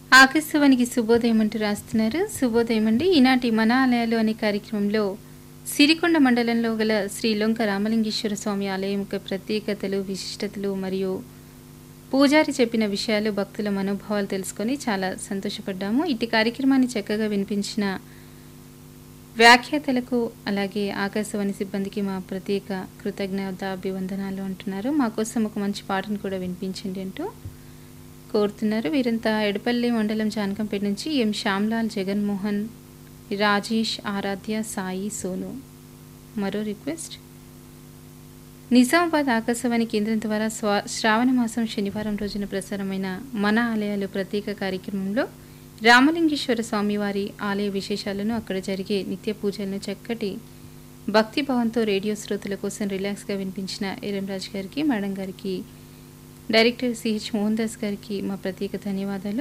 ఆకాశవానికి శుభోదయం అంటూ రాస్తున్నారు శుభోదయం అండి ఈనాటి మన ఆలయాలు అనే కార్యక్రమంలో సిరికొండ మండలంలో గల శ్రీ లొంక రామలింగేశ్వర స్వామి ఆలయం యొక్క ప్రత్యేకతలు విశిష్టతలు మరియు పూజారి చెప్పిన విషయాలు భక్తుల మనోభావాలు తెలుసుకొని చాలా సంతోషపడ్డాము ఇటు కార్యక్రమాన్ని చక్కగా వినిపించిన వ్యాఖ్యాతలకు అలాగే ఆకాశవాణి సిబ్బందికి మా ప్రత్యేక కృతజ్ఞత అభివందనాలు అంటున్నారు మా కోసం ఒక మంచి పాటను కూడా వినిపించండి అంటూ కోరుతున్నారు వీరంతా ఎడపల్లి మండలం జానకంపేట నుంచి ఎం శ్యామ్లాల్ జగన్మోహన్ రాజేష్ ఆరాధ్య సాయి సోను మరో రిక్వెస్ట్ నిజామాబాద్ ఆకాశవాణి కేంద్రం ద్వారా స్వా శ్రావణ మాసం శనివారం రోజున ప్రసారమైన మన ఆలయాలు ప్రత్యేక కార్యక్రమంలో రామలింగేశ్వర స్వామివారి ఆలయ విశేషాలను అక్కడ జరిగే నిత్య పూజలను చక్కటి భక్తిభావంతో రేడియో శ్రోతల కోసం రిలాక్స్గా వినిపించిన ఎరంరాజ్ గారికి మేడం గారికి డైరెక్టర్ సిహెచ్ మోహన్ దాస్ గారికి మా ప్రత్యేక ధన్యవాదాలు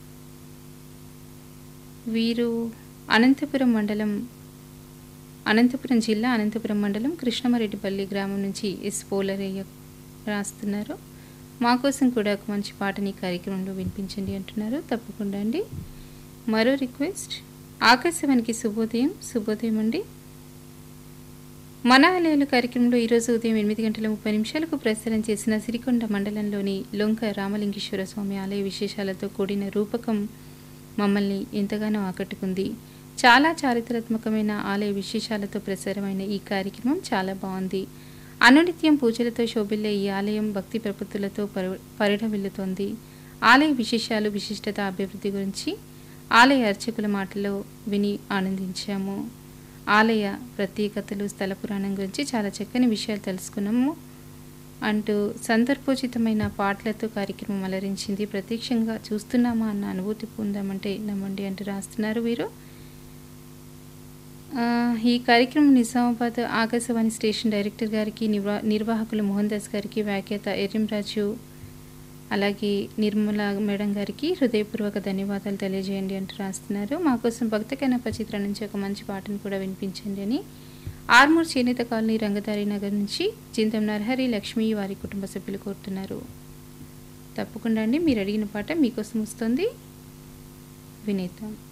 వీరు అనంతపురం మండలం అనంతపురం జిల్లా అనంతపురం మండలం కృష్ణమరెడ్డిపల్లి గ్రామం నుంచి ఎస్ పోలరయ్య రాస్తున్నారు మా కోసం కూడా ఒక మంచి పాటని కార్యక్రమంలో వినిపించండి అంటున్నారు తప్పకుండా అండి మరో రిక్వెస్ట్ ఆకాశవానికి శుభోదయం శుభోదయం అండి మన ఆలయాలు కార్యక్రమంలో ఈరోజు ఉదయం ఎనిమిది గంటల ముప్పై నిమిషాలకు ప్రసారం చేసిన సిరికొండ మండలంలోని లొంక రామలింగేశ్వర స్వామి ఆలయ విశేషాలతో కూడిన రూపకం మమ్మల్ని ఎంతగానో ఆకట్టుకుంది చాలా చారిత్రాత్మకమైన ఆలయ విశేషాలతో ప్రసారమైన ఈ కార్యక్రమం చాలా బాగుంది అనునిత్యం పూజలతో శోభిల్లే ఈ ఆలయం భక్తి ప్రపత్తులతో పరు పరిఢవిల్లుతోంది ఆలయ విశేషాలు విశిష్టత అభివృద్ధి గురించి ఆలయ అర్చకుల మాటలో విని ఆనందించాము ఆలయ ప్రత్యేకతలు స్థల పురాణం గురించి చాలా చక్కని విషయాలు తెలుసుకున్నాము అంటూ సందర్భోచితమైన పాటలతో కార్యక్రమం అలరించింది ప్రత్యక్షంగా చూస్తున్నామా అన్న అనుభూతి పొందామంటే నమ్మండి అంటూ రాస్తున్నారు వీరు ఆ, ఈ కార్యక్రమం నిజామాబాద్ ఆకాశవాణి స్టేషన్ డైరెక్టర్ గారికి నిర్వా నిర్వాహకులు మోహన్ దాస్ గారికి వ్యాఖ్యాత ఎర్రంరాజు అలాగే నిర్మల మేడం గారికి హృదయపూర్వక ధన్యవాదాలు తెలియజేయండి అంటూ రాస్తున్నారు మా కోసం భక్త కనప చిత్రం నుంచి ఒక మంచి పాటను కూడా వినిపించండి అని ఆర్మూర్ చేనేత కాలనీ రంగదారి నగర్ నుంచి చింతం నరహరి లక్ష్మి వారి కుటుంబ సభ్యులు కోరుతున్నారు తప్పకుండా అండి మీరు అడిగిన పాట మీకోసం వస్తుంది వినేద్దాం